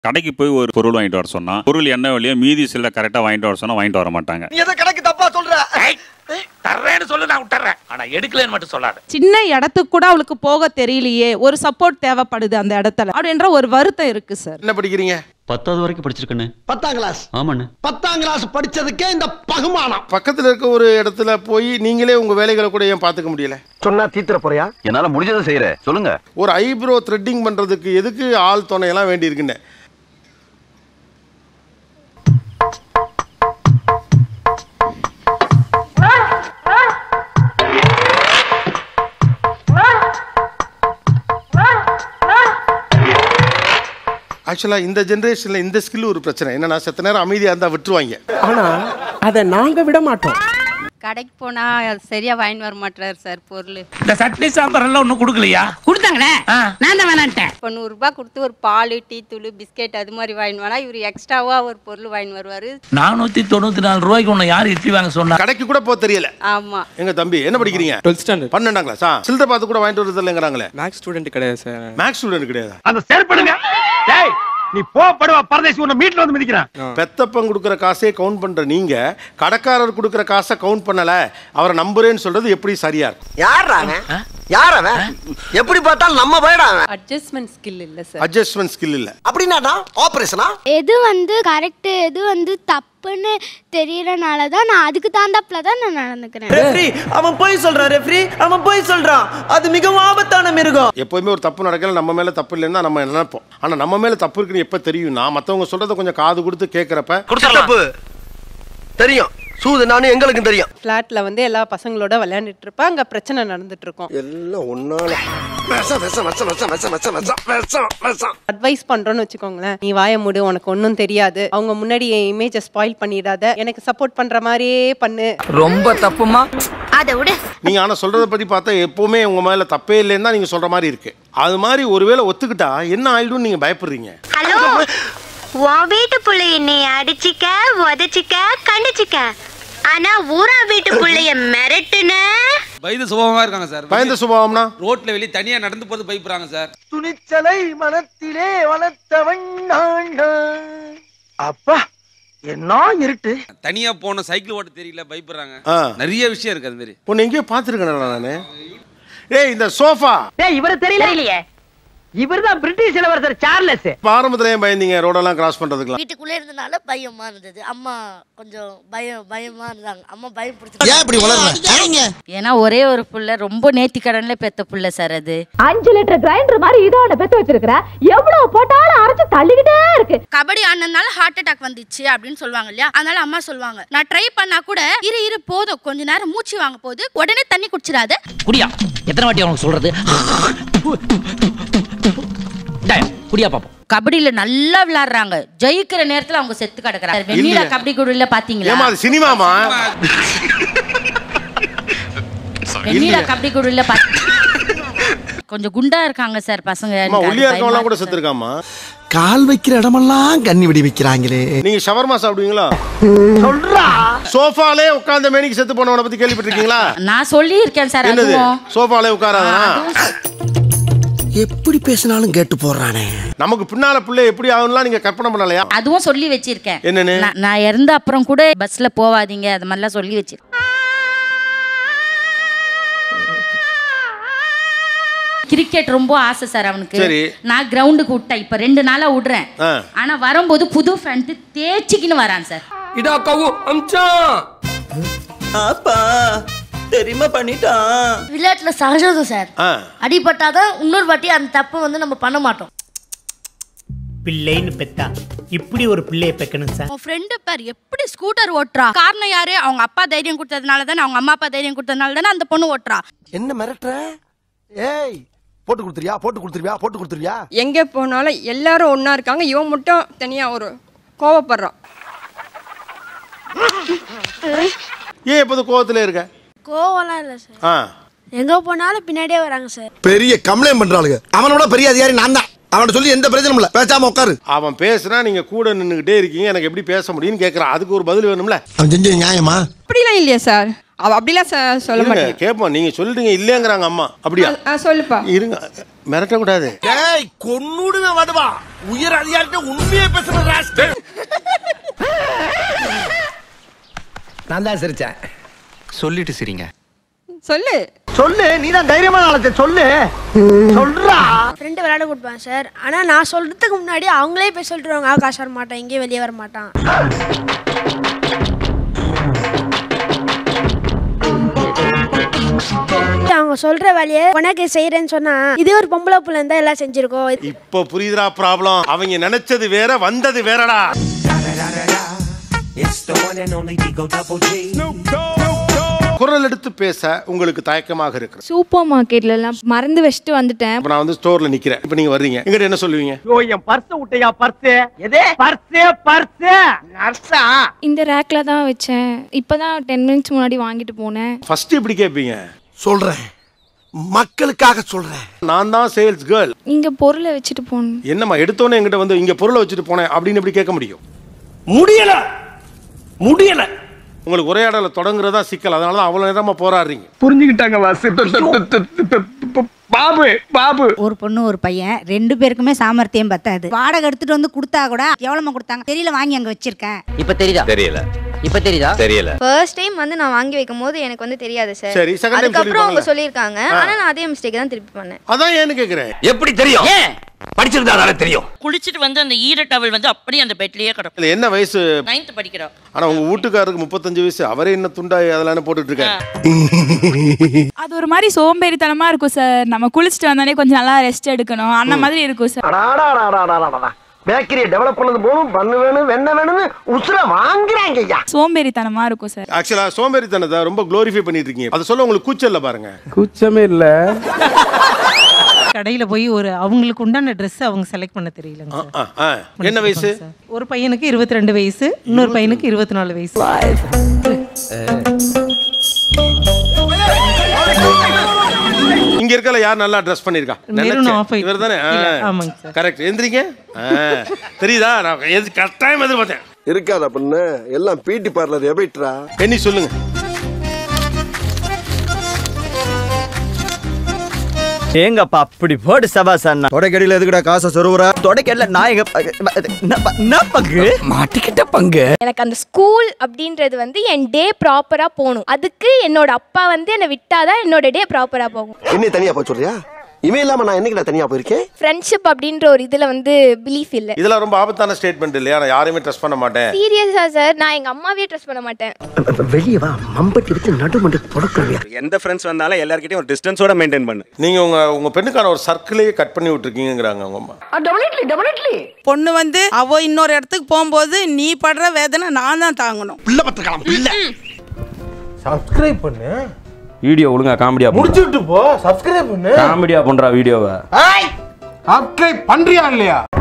கடைக்கு போய் ஒரு பொருள் வாங்கிட்டு வர சொன்னா பொருள் என்ன வழியோ மீதி சில கரெக்டாக வாங்கிட்டு வர சொன்னா வாங்கிட்டு வர மாட்டாங்க நீ எதை கணக்கு தப்பா சொல்ற தர்றேன்னு சொல்லு நான் விட்டுறேன் ஆனா எடுக்கலன்னு மட்டும் சொல்லாத சின்ன இடத்துக்கு கூட அவளுக்கு போக தெரியலையே ஒரு சப்போர்ட் தேவைப்படுது அந்த இடத்துல அப்படின்ற ஒரு வருத்தம் இருக்கு சார் என்ன படிக்கிறீங்க பத்தாவது வரைக்கும் படிச்சிருக்கேன்னு பத்தாம் கிளாஸ் ஆமாண்ணு பத்தாம் கிளாஸ் படிச்சதுக்கே இந்த பகுமானம் பக்கத்துல இருக்க ஒரு இடத்துல போய் நீங்களே உங்க வேலைகளை கூட ஏன் பார்த்துக்க முடியல சொன்னா தீத்துற போறியா என்னால முடிஞ்சதை செய்யறேன் சொல்லுங்க ஒரு ஐப்ரோ த்ரெட்டிங் பண்றதுக்கு எதுக்கு ஆள் துணையெல்லாம் வேண்டி இருக்குன்னு ஆக்சுவலா இந்த ஜெனரேஷன்ல இந்த ஸ்கில் ஒரு பிரச்சனை என்னன்னா செத்த நேரம் அமைதியா இருந்தா விட்டுருவாங்க ஆனா அத நாங்க விட மாட்டோம் கடைக்கு போனா சரியா வாங்கிட்டு வர மாட்டாரு சார் பொருள் இந்த சட்னி சாம்பார் எல்லாம் ஒன்னும் கொடுக்கலையா கொடுத்தாங்களே நான் தான் வேணான்ட்டேன் இப்போ நூறுரூபா கொடுத்து ஒரு பால் டீ தூள் பிஸ்கெட் அது மாதிரி வாங்கிட்டு வரா இவர் எக்ஸ்ட்ராவா ஒரு பொருள் வாங்கிட்டு வருவாரு நானூத்தி தொண்ணூத்தி நாலு ரூபாய்க்கு உன்னை யார் இட்லி வாங்க சொன்னா கடைக்கு கூட போக தெரியல ஆமா எங்க தம்பி என்ன படிக்கிறீங்க டுவெல்த் ஸ்டாண்டர்ட் பன்னெண்டாம் கிளாஸா சில்லறை பார்த்து கூட வாங்கிட்டு வரது இல்லைங்கிறாங்களே மேக்ஸ் ஸ்டூடெண்ட் கிடையாது சார் மேக்ஸ் ஸ்டூடெண்ட் கிடையாது அந்த செயற்படுங்க டேய் நீ போ படுவா பரதேசி உன்னை மீட்ல வந்து மிதிக்கிறான் பெத்தப்பன் கொடுக்குற காசே கவுண்ட் பண்ற நீங்க கடைக்காரர் கொடுக்குற காசை கவுண்ட் பண்ணல அவரை நம்புறேன்னு சொல்றது எப்படி சரியா இருக்கும் யார் அவன் யார் அவன் எப்படி பார்த்தாலும் நம்ம போயிடா அவன் அட்ஜஸ்ட்மெண்ட் ஸ்கில் இல்ல சார் அட்ஜஸ்ட்மெண்ட் ஸ்கில் இல்ல அப்படின்னா ஆபரேஷனா எது வந்து கரெக்டு எது வந்து தப்புன்னு தெரியறனால தான் நான் அதுக்கு தாண்டாப்புல தான் நான் நடந்துக்கிறேன் ரெஃப்ரி அவன் போய் சொல்றான் ரெஃப்ரி அவன் போய் சொல்றான் அது மிகவும் ஆபத்தான மிருகம் எப்போதுமே ஒரு தப்பு நடக்கல நம்ம மேல தப்பு இல்லைன்னு நம்ம நினைப்போம் ஆனா நம்ம மேல தப்பு இருக்குன்னு எப்ப தெரியும்னா மத்தவங்க சொல்றத கொஞ்சம் காது கொடுத்து கேட்கறப்ப தப்பு தெரியும் சூது நானும் எங்களுக்கும் தெரியும் ஃபிளாட்ல வந்து எல்லா பசங்களோட விளையாண்டுட்டு இருப்பா அங்க பிரச்சனை நடந்துட்டு இருக்கும் எல்லாம் ஒன்னால விஷம் விஷம் விஷம் விஷம் விஷம் விஷம் விஷம் விஷம் விஷம் அட்வைஸ் பண்றோம்னு வச்சுக்கோங்களேன் நீ வாய மூடு உனக்கு ஒன்றும் தெரியாது அவங்க முன்னாடி என் இமேஜை ஸ்பாயில் பண்ணிடாத எனக்கு சப்போர்ட் பண்ற மாதிரியே பண்ணு ரொம்ப தப்புமா அதை விட நீங்க ஆனா சொல்றத பத்தி பார்த்தா எப்பவுமே உங்க மேல தப்பே இல்லைன்னு தான் நீங்க சொல்ற மாதிரி இருக்கு அது மாதிரி ஒருவேளை ஒத்துக்கிட்டா என்ன ஆயிடும் நீங்க பயப்படுறீங்க ஹலோ உன் வீட்டு புள்ள என்னைய அடிச்சிக்க உதச்சிக்க கண்டிச்சிக்க ஆனா ஊரா வீட்டு புள்ளைய மிரட்டுன பயந்து சுபமா இருக்காங்க சார் பயந்த சுபாவம்னா ரோட்ல வெளிய தனியா நடந்து போறது பயப்படுறாங்க சார் துணிச்சலை மனத்திலே வளர்த்தவன் நான் அப்பா என்ன இருட்டு தனியா போன சைக்கிள் ஓட்ட தெரியல பயப்படுறாங்க ஆ. நிறைய விஷயம் இருக்கு அது மாதிரி உன்னை எங்கேயோ பார்த்துருக்கேன் நானு ஏய் இந்த சோஃபா டேய் இவரு தெரியல இல்லையே இவர்தான் பிரிட்டிஷ் இளவரசர் சார்லஸ் ஆரம்பத்துல ஏன் பயந்தீங்க ரோடெல்லாம் கிராஸ் பண்றதுக்குலாம் வீட்டுக்குள்ளே இருந்தனால பயமா இருந்தது அம்மா கொஞ்சம் பயம் பயமா இருந்தாங்க அம்மா பயம் பிடிச்சி ஏன் இப்படி வளர்ற ஏன்னா ஒரே ஒரு புள்ள ரொம்ப நேர்த்தி கடன்ல பெத்த புள்ள சார் அது அஞ்சு லிட்டர் கிரைண்டர் மாதிரி இதோட பெத்து வச்சிருக்கிற எவ்வளவு போட்டாலும் அரைச்சு தள்ளிக்கிட்டே இருக்கு கபடி ஆனதுனால ஹார்ட் அட்டாக் வந்துச்சு அப்படின்னு சொல்லுவாங்க இல்லையா அதனால அம்மா சொல்லுவாங்க நான் ட்ரை பண்ணா கூட இரு இரு போதும் கொஞ்ச நேரம் மூச்சு வாங்க போது உடனே தண்ணி குடிச்சிடாத குடியா எத்தனை வாட்டி அவனுக்கு சொல்றது டேய், குடியா பாப்போம் கபடியில நல்லா விளையாடுறாங்க ஜெயிக்கிற நேரத்துல அவங்க செத்து கிடக்குறாங்க வெண்ணிலா இல்லையா? கபடி குழுல பாத்தீங்களா ஏமா அது சினிமாமா வெண்ணிலா கபடி குழுல பாத்தி கொஞ்சம் குண்டா இருக்காங்க சார் பசங்க அம்மா எனக்கு அது ஒல்லியா இருக்கவங்களாம் பயமா கூட இருக்கு சார். செத்துருக்காமா கால் வைக்கிற இடமெல்லாம் கண்ணி விடி வைக்கிறாங்களே நீங்க ஷவர்மா சாப்பிடுவீங்களா சொல்றா சோஃபாலே உட்கார்ந்த மேனிக்கு செத்து போனவனை பத்தி கேள்விப்பட்டிருக்கீங்களா நான் சொல்லி இருக்கேன் சார் என்னது அதுவும் சோஃபாலே உட்காராதா எப்படி பேசினாலும் கேட்டு போடுறானே நமக்கு பின்னால பிள்ளை எப்படி ஆகும்லாம் நீங்க கற்பனை பண்ணலையா அதுவும் சொல்லி வச்சிருக்கேன் என்னன்னு? நான்- நான் இறந்த அப்புறம் கூட பஸ்ல போவாதீங்க அது மாதிரிலாம் சொல்லி வச்சிருக்கேன் கிரிக்கெட் ரொம்ப ஆசை சார் அவனுக்கு சரி. நான் கிரவுண்டுக்கு விட்டேன் இப்ப ரெண்டு நாளா விடுறேன் ஆ. ஆனா வரும்போது புது ஃபேண்ட் தேய்ச்சிக்கின்னு வரான் சார் இதா கவு அம்சான் அப்பா தெரியுமா பண்ணிட்டான் விளையாட்டுல சகஜம் சார் ஆ. அடிபட்டாதான் இன்னொரு வாட்டி அந்த தப்பை வந்து நம்ம பண்ண மாட்டோம் பிள்ளைன்னு பெத்தா இப்படி ஒரு பிள்ளைய பெக்கணும் சார் உன் ஃப்ரெண்டு பேர் எப்படி ஸ்கூட்டர் ஓட்டுறா காரணம் யாரு அவங்க அப்பா தைரியம் கொடுத்ததுனால தானே அவங்க அம்மா அப்பா தைரியம் கொடுத்ததுனால தானே அந்த பொண்ணு ஓட்டுறா என்ன மிரட்டுற ஏய் போட்டு கொடுத்துருவியா போட்டு கொடுத்துருவியா போட்டு கொடுத்துருவியா எங்க போனாலும் எல்லாரும் ஒண்ணா இருக்காங்க இவன் மட்டும் தனியா ஒரு கோவப்படுறான் ஏன் எப்போது கோவத்துல இருக்க கோவம்லாம் இல்லை சார் ஆ எங்க போனாலும் பின்னாடியே வராங்க சார் பெரிய கம்ப்ளைண்ட் பண்றாளுங்க அவனோட பெரிய அதிகாரி நான் தான் அவன்கிட்ட சொல்லி எந்த பிரச்சனையும் இல்ல பேசாம உட்காரு அவன் பேசுனா நீங்க கூட நின்னுகிட்டே இருக்கீங்க எனக்கு எப்படி பேச முடியும்னு கேக்குறான் அதுக்கு ஒரு பதில் வேணும்ல அவன் செஞ்சது நியாயமா அப்படிலாம் இல்லையா சார் அவ அப்படிலாம் சொ- சொல்ல இருங்க மாட்டேன் கேட்போம் நீங்க சொல்றீங்க இல்லைங்கிறாங்க அம்மா அப்படியா ஆ, சொல்லுப்பா இருங்க மிரட்டக்கூடாது ஏய் கொன்னுடுங்க வடுவா உயர் அதிகாரிட்ட உண்மையை பேசுற நான் தான் சிரிச்சேன் சொல்லிட்டு சரிங்க சொல்லு சொல்லு நீ தான் தைரியமான ஆளத்தை சொல்லு சொல்றா ஃப்ரெண்டு விளையாட கொடுப்பேன் சார் ஆனால் நான் சொல்கிறதுக்கு முன்னாடி அவங்களே போய் சொல்லிட்டுருவாங்க காசு வர மாட்டான் எங்கேயும் வெளியே வர மாட்டான் அவங்க சொல்ற வேலையை உனக்கு செய்யறேன்னு சொன்னா இதே ஒரு பொம்பளை புள்ள இருந்தா எல்லாம் செஞ்சிருக்கோம் இப்போ புரியுதா ப்ராப்ளம் அவங்க நினைச்சது வேற வந்தது வேறடா குரல் எடுத்து பேச உங்களுக்கு தயக்கமாக இருக்கு சூப்பர் மார்க்கெட்லலாம் மறந்து வச்சுட்டு வந்துட்டேன் இப்ப நான் வந்து ஸ்டோர்ல நிக்கிறேன் இப்ப நீங்க வர்றீங்க எங்கிட்ட என்ன சொல்லுவீங்க ஓ என் பர்ஸ் விட்டையா பர்ஸ் எதே பர்ஸ் பர்ஸ் நர்ஸா இந்த ரேக்ல தான் வச்சேன் இப்பதான் டென் மினிட்ஸ் முன்னாடி வாங்கிட்டு போனேன் ஃபர்ஸ்ட் இப்படி கேட்பீங்க சொல்றேன் மக்களுக்காக சொல்றேன் நான் தான் சேல்ஸ் கேர்ள் இங்க பொருளை வச்சுட்டு போகணும் என்னம்மா எடுத்தோன்னே எங்கிட்ட வந்து இங்க பொருளை வச்சுட்டு போனேன் அப்படின்னு எப்படி கேட்க முடியும் முடியல முடியல உங்களுக்கு உரையாடலை தொடங்குறதா சிக்கல் அதனால தான் அவ்வளோ நேரமா போராடுறீங்க புரிஞ்சுக்கிட்டாங்க வாசு பாபு பாபு ஒரு பொண்ணு ஒரு பையன் ரெண்டு பேருக்குமே சாமர்த்தியம் பத்தாது வாடகை எடுத்துட்டு வந்து கொடுத்தா கூட எவ்வளவு கொடுத்தாங்க தெரியல வாங்கி அங்க வச்சிருக்கேன் இப்ப தெரியுதா தெரியல இப்ப தெரியுதா தெரியல ஃபர்ஸ்ட் டைம் வந்து நான் வாங்கி வைக்கும் போது எனக்கு வந்து தெரியாது சார் சரி செகண்ட் டைம் அதுக்கப்புறம் அவங்க சொல்லிருக்காங்க சொல்லியிருக்காங்க ஆனா நான் அதே மிஸ்டேக் தான் திருப்பி பண்ணேன் அதான் ஏன்னு கேக்குறேன் எப்படி தெரியும் படிச்சிருந்தா தெரியும் குளிச்சிட்டு வந்து அந்த ஈர டவல் வந்து அப்படியே அந்த பெட்லயே கிடக்கும் இல்ல என்ன வயசு நைன்த் படிக்கிறோம் ஆனா உங்க வீட்டுக்காரருக்கு முப்பத்தஞ்சு வயசு அவரே என்ன துண்டா அதெல்லாம் போட்டுட்டு இருக்காரு அது ஒரு மாதிரி சோம்பேறித்தனமா இருக்கும் சார் நம்ம குளிச்சுட்டு வந்தானே கொஞ்சம் நல்லா ரெஸ்ட் எடுக்கணும் அந்த மாதிரி இருக்கும் சார் பேக்கரியை டெவலப் பண்ணது போதும் பண்ணு வேணும் வெண்ணெய் வேணும்னு உசுர வாங்குறாங்க ஐயா சோம்பேறித்தனமா இருக்கும் சார் ஆக்சுவலா சோம்பேறித்தனத்தை ரொம்ப க்ளோரிஃபை பண்ணிட்டு இருக்கீங்க அதை சொல்ல உங்களுக்கு கூச்சல்ல பாருங்க குச்சமே இல்ல கடையில போய் ஒரு அவங்களுக்கு உண்டான ட்ரெஸ் அவங்க செலக்ட் பண்ண தெரியலங்க சார் ஆ, ஆ. என்ன வயசு ஒரு பையனுக்கு இருபத்தி ரெண்டு வயசு இன்னொரு பையனுக்கு இருபத்தி நாலு வயசு இங்க இருக்கல யார் நல்லா ட்ரெஸ் பண்ணிருக்கா Maroon off white. இவர் தானே இல்ல, ஆமாங்க சார். கரெக்ட் எந்திரிங்க ஆ. தெரியுதா நான் எது கட்டாயம் எதிர்பார்த்தேன் இருக்காதா பொண்ணு எல்லாம் பிடி பார்லர் எபிட்ரா பெண்ணி சொல்லுங்க ஏங்கப்பா அப்படி போடு சபாஸ் அண்ணா தொடைக்கடியில எதுக்குடா காசை சொருவுற தொடக்கல நான் எங்க என்ன பங்கு மாட்டிக்கிட்ட பங்கு எனக்கு அந்த ஸ்கூல் அப்படின்றது வந்து என் டே ப்ராப்பரா போகணும் அதுக்கு என்னோட அப்பா வந்து என்னை விட்டாதான் என்னோட டே ப்ராப்பரா போகும் என்ன தனியா போய் சொல்றியா இமே இல்லாம நான் என்னைக்கு தனியா போயிருக்கேன் ஃப்ரெண்ட்ஷிப் அப்படின்ற ஒரு இதுல வந்து பிலீஃப் இல்ல இதெல்லாம் ரொம்ப ஆபத்தான ஸ்டேட்மெண்ட் இல்லையா நான் யாரையுமே ட்ரஸ்ட் பண்ண மாட்டேன் சீரியஸா சார் நான் எங்க அம்மாவே ட்ரஸ்ட் பண்ண மாட்டேன் வெளியே வா மம்பட்டி வச்சு நடுமண்டு தொடக்கலையா எந்த ஃப்ரெண்ட்ஸ் வந்தாலும் எல்லார்கிட்டயும் ஒரு டிஸ்டன்ஸோட மெயின்டைன் பண்ணு நீங்க உங்க உங்க பெண்ணுக்கான ஒரு சர்க்கிளையே கட் பண்ணி விட்டுருக்கீங்கிறாங்க உங்க அம்மா பொண்ணு வந்து அவ இன்னொரு இடத்துக்கு போகும்போது நீ படுற வேதனை நான் தான் தாங்கணும் பிள்ளை பத்துக்கலாம் பிள்ளை சப்ஸ்கிரைப் பண்ணு வீடியோ ஒழுங்கா காமெடியா முடிச்சுட்டு போ சப்ஸ்கிரைப் பண்ணு காமெடியா பண்றா வீடியோவை சப்ஸ்கிரைப் பண்றியா இல்லையா